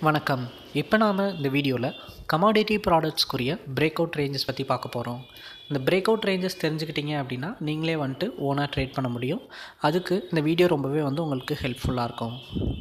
வணக்கம் இப்போ நாம் இந்த வீடியோவில் கமாடிட்டி ப்ராடக்ட்ஸ்க்குரிய பிரேக் அவுட் ரேஞ்சஸ் பற்றி பார்க்க போகிறோம் இந்த பிரேக் அவுட் ரேஞ்சஸ் தெரிஞ்சுக்கிட்டீங்க அப்படின்னா நீங்களே வந்துட்டு ஓனாக ட்ரேட் பண்ண முடியும் அதுக்கு இந்த வீடியோ ரொம்பவே வந்து உங்களுக்கு ஹெல்ப்ஃபுல்லாக இருக்கும்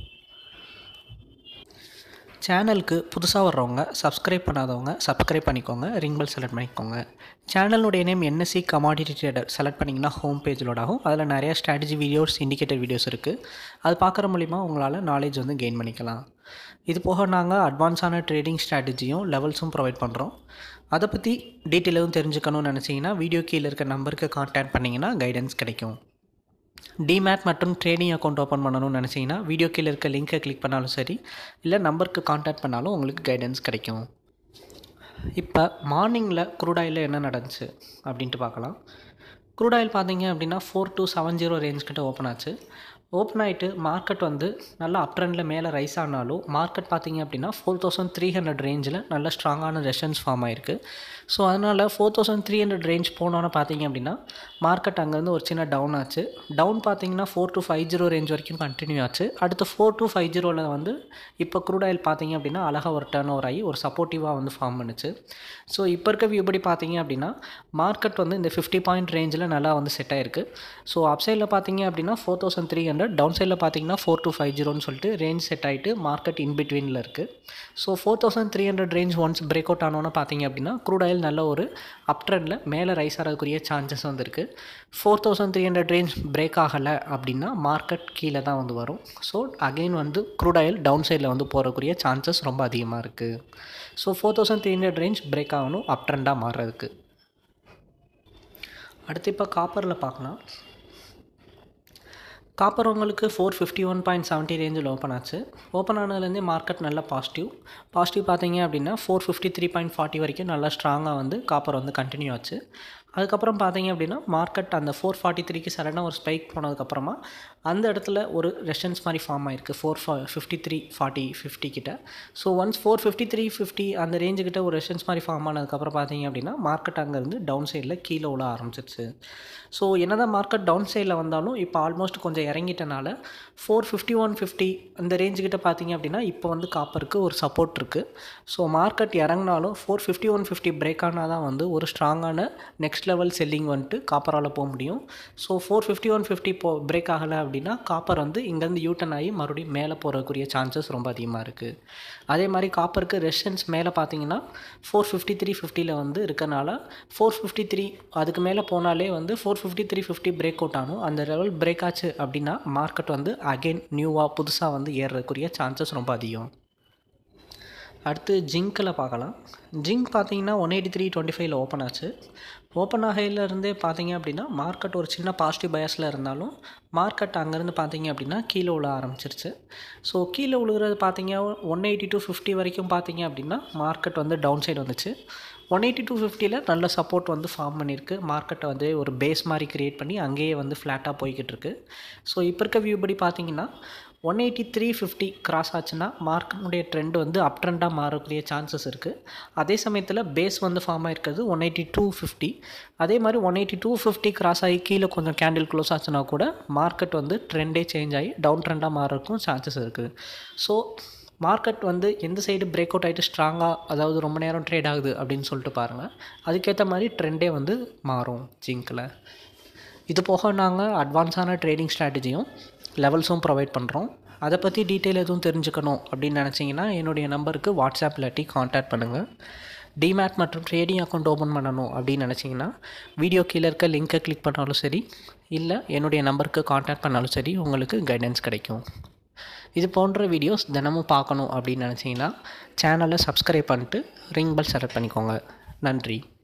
சேனலுக்கு புதுசாக வர்றவங்க சப்ஸ்கிரைப் பண்ணாதவங்க சப்ஸ்கிரைப் பண்ணிக்கோங்க ரிங் பெல் செலக்ட் பண்ணிக்கோங்க சேனலுடைய name NSC commodity trader select பண்ணிங்கன்னா ஹோம் பேஜ் லோட் ஆகும் அதில் நிறையா ஸ்ட்ராட்டஜி வீடியோஸ் இண்டிகேட்டர் வீடியோஸ் இருக்குது அது பார்க்குற மூலிமா உங்களால் நாலேஜ் வந்து கெயின் பண்ணிக்கலாம் இது போக நாங்கள் அட்வான்ஸான ட்ரேடிங் ஸ்ட்ராட்டஜியும் லெவல்ஸும் ப்ரொவைட் பண்ணுறோம் அதை பற்றி டீட்டெயிலும் தெரிஞ்சுக்கணும்னு நினச்சிங்கன்னா வீடியோ கீழே இருக்க நம்பருக்கு கான்டாக்ட் பண்ணிங்கன்னா கைடன்ஸ் கிடைக்கும் டிமேட் மற்றும் ட்ரேடிங் அக்கௌண்ட் ஓப்பன் பண்ணணும்னு நினச்சிங்கன்னா வீடியோ கீழே இருக்க லிங்க்கை கிளிக் பண்ணாலும் சரி இல்லை நம்பருக்கு கான்டாக்ட் பண்ணாலும் உங்களுக்கு கைடன்ஸ் கிடைக்கும் இப்போ மார்னிங்கில் க்ரூடாயில் என்ன நடந்துச்சு அப்படின்ட்டு பார்க்கலாம் க்ரூடாயில் பார்த்தீங்க அப்படின்னா four two seven zero range கிட்ட ஓப்பன் ஆச்சு ஓப்பன் ஆகிட்டு மார்க்கெட் வந்து நல்லா அப் ட்ரெண்டில் மேலே ரைஸ் ஆனாலும் மார்க்கெட் பார்த்தீங்க அப்படின்னா ஃபோர் தௌசண்ட் த்ரீ ஹண்ட்ரட் ரேஞ்சில் நல்ல ஸ்ட்ராங்கான ரெஷன்ஸ் ஃபார்ம் ஆயிருக்கு ஸோ அதனால் four thousand three hundred range போனோன்னு பார்த்தீங்க அப்படின்னா மார்க்கெட் அங்கேருந்து ஒரு சின்ன டவுன் ஆச்சு டவுன் பார்த்தீங்கன்னா four two five zero range வரைக்கும் கண்டினியூ ஆச்சு அடுத்து ஃபோர் டு ஃபைவ் ஜீரோவில் வந்து இப்போ க்ரூட் ஆயில் பார்த்தீங்க அப்படின்னா அழகாக ஒரு டர்ன் ஓவர் ஆகி ஒரு சப்போர்ட்டிவாக வந்து ஃபார்ம் பண்ணுச்சு ஸோ இப்போ இருக்க வியூ படி பார்த்தீங்க அப்படின்னா மார்க்கெட் வந்து இந்த ஃபிஃப்டி பாயிண்ட் ரேஞ்சில் நல்லா வந்து செட் ஆயிருக்கு ஸோ அப் சைடில் பார்த்தீங்க அப்படின்னா four thousand three hundred down சைடில் பார்த்தீங்கன்னா ஃபோர் டு ஃபைவ் ஜீரோன்னு சொல்லிட்டு ரேஞ்ச் செட் ஆகிட்டு மார்க்கெட் இன் பிட்வீனில் இருக்குது so four thousand three hundred range once break out ஆனோன்னு பார்த்தீங்க அப்படின்னா க்ரூட் ஆயில் நல்ல ஒரு அப் ட்ரெண்டில் மேலே ரைஸ் ஆகக்கூடிய சான்சஸ் வந்து இருக்குது four thousand three hundred range break ஆகலை அப்படின்னா மார்க்கெட் கீழே தான் வந்து வரும் ஸோ அகெயின் வந்து க்ரூட் ஆயில் டவுன் சைடில் வந்து போகக்கூடிய சான்சஸ் ரொம்ப அதிகமாக இருக்குது so four thousand three hundred range break ஆகணும் அப் ட்ரெண்டாக மாறுறதுக்கு அடுத்து இப்போ காப்பரில் பார்க்கலாம் காப்பர் உங்களுக்கு four fifty one point seventy ரேஞ்சில் ஓப்பன் ஆச்சு ஓப்பன் ஆனதுலேருந்தே மார்க்கெட் நல்லா பாசிட்டிவ் பாசிட்டிவ் பார்த்தீங்க அப்படின்னா four fifty three point forty வரைக்கும் நல்லா ஸ்ட்ராங்காக வந்து காப்பர் வந்து கண்டினியூ ஆச்சு அதுக்கப்புறம் பார்த்தீங்க அப்படின்னா மார்க்கெட் அந்த ஃபோர் ஃபார்ட்டி த்ரீக்கு சடனாக ஒரு ஸ்பைக் போனதுக்கப்புறமா அந்த இடத்துல ஒரு ரெஷன்ஸ் மாதிரி ஃபார்ம் ஆயிருக்கு ஃபோர் ஃபா ஃபிஃப்டி த்ரீ ஃபார்ட்டி ஃபிஃப்டி கிட்ட so once four fifty three fifty அந்த ரேஞ்சு கிட்ட ஒரு ரெஷன்ஸ் மாதிரி ஃபார்ம் ஆனதுக்கப்புறம் பார்த்தீங்க அப்படின்னா மார்க்கெட் அங்கேருந்து டவுன் சைடில் கீழே விழ ஆரம்பிச்சிருச்சு ஸோ என்ன தான் மார்க்கெட் டவுன் சைடில் வந்தாலும் இப்போ ஆல்மோஸ்ட் கொஞ்சம் இறங்கிட்டனால ஃபோர் ஃபிஃப்டி ஒன் ஃபிஃப்டி அந்த ரேஞ்சு கிட்ட பார்த்தீங்க அப்படின்னா இப்போ வந்து காப்பருக்கு ஒரு சப்போர்ட் இருக்குது ஸோ மார்க்கெட் இறங்கினாலும் four fifty one fifty break ஆனால் தான் வந்து ஒரு ஸ்ட்ராங்கான நெக்ஸ்ட் லெவல் செல்லிங் வந்துட்டு காப்பரால் போக முடியும் so four fifty one fifty போ பிரேக் ஆகலை அப்படின்னா காப்பர் வந்து இங்கேருந்து யூட்டன் ஆகி மறுபடியும் மேலே போகிறக்கூடிய சான்சஸ் ரொம்ப அதிகமாக இருக்குது அதே மாதிரி காப்பருக்கு ரெஷன்ஸ் மேலே பார்த்தீங்கன்னா ஃபோர் ஃபிஃப்டி த்ரீ ஃபிஃப்டியில் வந்து இருக்கனால ஃபோர் ஃபிஃப்டி த்ரீ அதுக்கு மேலே போனாலே வந்து four fifty three fifty break out ஆகும் அந்த லெவல் பிரேக் ஆச்சு அப்படின்னா மார்க்கெட் வந்து அகெயின் நியூவாக புதுசாக வந்து ஏறுறதுக்குரிய சான்சஸ் ரொம்ப அதிகம் அடுத்து ஜிங்க்கில் பார்க்கலாம் ஜிங்க் பார்த்தீங்கன்னா ஒன் எயிட்டி த்ரீ டுவெண்ட்டி ஃபைவ்ல ஓப்பன் ஆச்சு ஓப்பன் ஆகையிலேருந்தே பார்த்தீங்க அப்படின்னா மார்க்கெட் ஒரு சின்ன பாசிட்டிவ் பயஸில் இருந்தாலும் மார்க்கெட் அங்கேருந்து பார்த்தீங்க அப்படின்னா கீழே விழ ஆரம்பிச்சிருச்சு ஸோ கீழே விழுகிறது பார்த்தீங்க ஒன் எயிட்டி டூ ஃபிஃப்டி வரைக்கும் பார்த்தீங்க அப்படின்னா மார்க்கெட் வந்து டவுன் சைடு வந்துச்சு ஒன் எயிட்டி டூ ஃபிஃப்டியில் நல்ல சப்போர்ட் வந்து ஃபார்ம் பண்ணியிருக்கு மார்க்கெட்டை வந்து ஒரு பேஸ் மாதிரி க்ரியேட் பண்ணி அங்கேயே வந்து ஃப்ளாட்டாக போய்கிட்டு இருக்கு ஸோ இப்போ இருக்க வியூ படி பார்த்தீங்கன்னா one eighty three fifty cross ஆச்சுன்னா மார்க்கெட்டுடைய ட்ரெண்ட் வந்து அப் ட்ரெண்டாக மாறக்கூடிய சான்சஸ் இருக்குது அதே சமயத்தில் பேஸ் வந்து ஃபார்ம் ஆகிருக்கிறது ஒன் எயிட்டி டூ ஃபிஃப்டி அதே மாதிரி one eighty two fifty cross ஆகி கீழே கொஞ்சம் கேண்டில் க்ளோஸ் ஆச்சுன்னா கூட மார்க்கெட் வந்து ட்ரெண்டே சேஞ்ச் ஆகி டவுன் ட்ரெண்டாக மாறதுக்கும் சான்சஸ் இருக்குது ஸோ மார்க்கெட் வந்து எந்த சைடு பிரேக் அவுட் ஆகிட்டு ஸ்ட்ராங்காக அதாவது ரொம்ப நேரம் ட்ரேட் ஆகுது அப்படின்னு சொல்லிட்டு பாருங்கள் அதுக்கேற்ற மாதிரி ட்ரெண்டே வந்து மாறும் ஜிங்கில் இது போக நாங்கள் அட்வான்ஸான ட்ரேடிங் ஸ்ட்ராட்டஜியும் லெவல்ஸும் ப்ரொவைட் பண்ணுறோம் அதை பற்றி டீட்டெயில் எதுவும் தெரிஞ்சுக்கணும் அப்படின்னு நினச்சிங்கன்னா என்னுடைய நம்பருக்கு வாட்ஸ்அப் இல்லாட்டி காண்டாக்ட் பண்ணுங்கள் டிமேட் மற்றும் ட்ரேடிங் அக்கௌண்ட் ஓப்பன் பண்ணணும் அப்படின்னு நினச்சிங்கன்னா வீடியோ கீழே இருக்க லிங்க்கை கிளிக் பண்ணாலும் சரி இல்லை என்னுடைய நம்பருக்கு காண்டாக்ட் பண்ணாலும் சரி உங்களுக்கு கைடன்ஸ் கிடைக்கும் இது போன்ற வீடியோஸ் தினமும் பார்க்கணும் அப்படின்னு நினச்சிங்கன்னா சேனலை சப்ஸ்கிரைப் பண்ணிட்டு ரிங் பெல் செலக்ட் பண்ணிக்கோங்க நன்றி